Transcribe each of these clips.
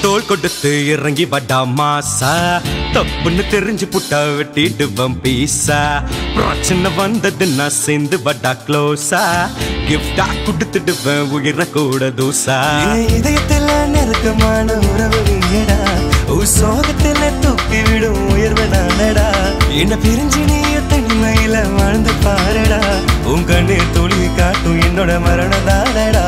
தோல் கொடுத்து இறங்கி வடா மாசா தப்புன்னு தெரிஞ்சு புட்டா வெட்டிடுவம் பீசா பிரச்சனை வந்ததுன்னா சேர்ந்து வடா க்ளோஸா கிஃப்டா கொடுத்துடுவேன் உயிர கூட தூசா என் இதயத்துல நெருக்கமான உறவு நீடா உன் சோகத்துல தூக்கி விடும் உயர்வு நானடா என்ன பிரிஞ்சு நீயும் தனிமையில வாழ்ந்து பாருடா உன் கண்ணீர் துளி காட்டும் என்னோட மரண தானடா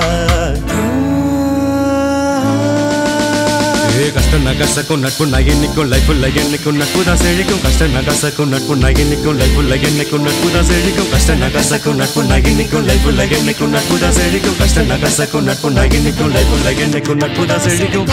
ஏ கஷ்டம் நகசக்கும் நட்பு நகைன்னிக்கும் லைஃப்ல என்னைக்கும் நட்பு தான் செழிக்கும் கஷ்டம் நகசக்கும் நட்பு நகைன்னிக்கும் லைஃப்ல என்னைக்கும் நட்பு தான் செழிக்கும் கஷ்டம் நகசக்கும் நட்பு நகைன்னிக்கும் லைஃப்ல என்னைக்கும் நட்பு தான் செழிக்கும் கஷ்டம் நகசக்கும் நட்பு நகைன்னிக்கும் லைஃப்ல என்னைக்கும் நட்பு தான் செழிக்கும்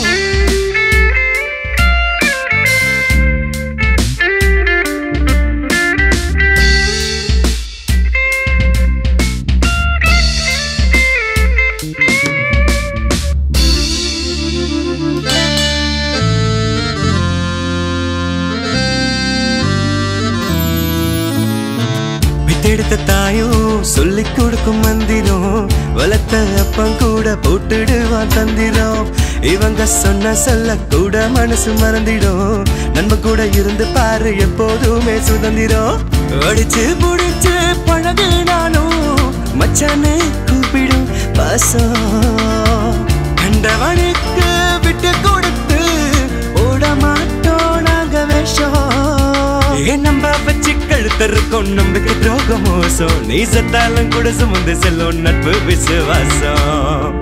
வித்தெடுத்த தாயும் சொல்லிக் கொடுக்கும் மந்திரம் வளர்த்த அப்பம் கூட போட்டுடுவான் தந்திரம் இவங்க சொன்ன சொல்ல கூட மனசு மறந்திடும் நண்பன் கூட இருந்து பாரு எப்போதுமே சுதந்திரம் அடிச்சு புடிச்சு பழகு நானும் மச்சானே கூப்பிடும் பாசம் கண்டவனுக்கு விட்டு கொடுத்து ஓட மாட்டோம் நாங்க வேஷம் ஏன் நம்ப வச்சு கழுத்தருக்கும் நம்பிக்கை துரோக மோசம் நீ சத்தாலும் கூட சுமந்து செல்லும் நட்பு விசுவாசம்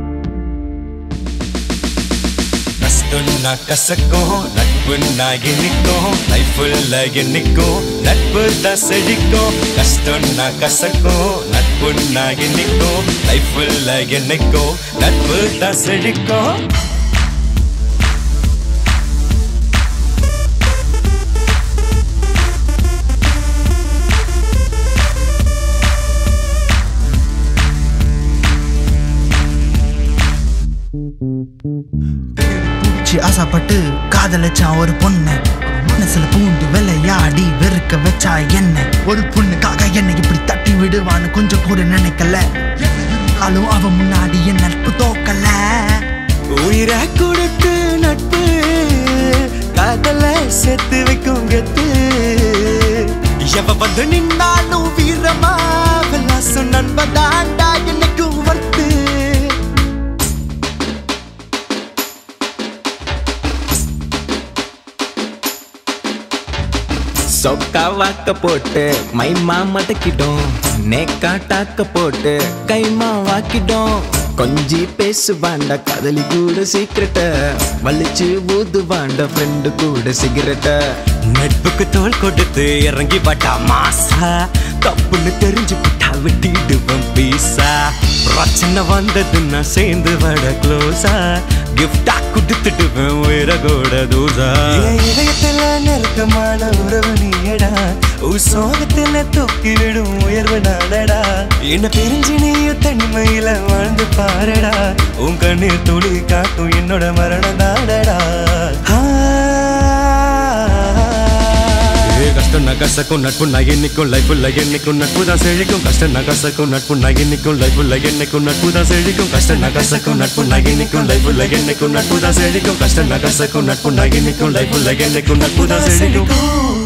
கஷ்டம்னா கசக்கும் நட்புன்னா இனிக்கும் லைஃப்ல என்னைக்கும் நட்பு தான் செழிக்கும் கஷ்டம்னா கசக்கும் நட்புன்னா இனிக்கும் லைஃப்ல என்னைக்கும் நட்பு தான் செழிக்கும் சி ஆசைப்பட்டு காதலிச்சான் ஒரு பொண்ணு மனசுல பூண்டு விளையாடி வெறுக்க வச்சா என்ன ஒரு பொண்ணுக்காக என்னை இப்படி தட்டி விடுவான்னு கொஞ்சம் கூட நினைக்கல ஆளும் அவ முன்னாடி என் நட்பு தோக்கல உயிரை கொடுத்து நட்பு காதல சேர்த்து வைக்கும் கெத்து எவ வந்து நின்னாலும் வீரமா விலாசம் நண்ப தாண்டா என்னைக்கும் வர்த்து சொக்கா வாக்க போட்டு மைமா மடக்கிடும் நேக்கா டாக்க போட்டு கைமா வாக்கிடும் கொஞ்சி பேசுவாண்ட கதலி கூட சீக்கிரட்ட வலிச்சு ஊதுவாண்ட ஃப்ரெண்டு கூட சிகரெட்ட நட்புக்கு தோல் கொடுத்து இறங்கி வாட்டா மாசா தப்புன்னு தெரிஞ்சு புட்டா வெட்டிடுவேன் பீசா பிரச்சனை வந்ததுன்னா சேர்ந்து வட க்ளோஸா கிஃப்டா கொடுத்துடுவேன் உயிர கூட தூசா இதயத்துல நெருக்கமான உறவு நீடா உன் சோகத்துல தூக்கி விடும் உயர்வு நானடா என்ன பிரிஞ்சு நீயும் தனிமையில வாழ்ந்து பாருடா உன் கண்ணீர் துளி காட்டும் என்னோட மரணம் தானடா ஏ கஷ்டம் நகசக்கும் நட்பு நகைன்னிக்கும் லைஃப்ல என்னைக்கும் நட்பு தான் செழிக்கும் கஷ்டம் நகசக்கும் நட்பு நகைன்னிக்கும் லைஃப்ல என்னைக்கும் நட்பு தான் செழிக்கும் கஷ்டம் நகசக்கும் நட்பு நகைன்னிக்கும் லைஃப்ல என்னைக்கும் நட்பு தான் செழிக்கும் கஷ்டம் நகசக்கும் நட்பு நகைன்னிக்கும் லைஃப்ல என்னைக்கும் நட்பு தான் செழிக்கும் செழிக்கும்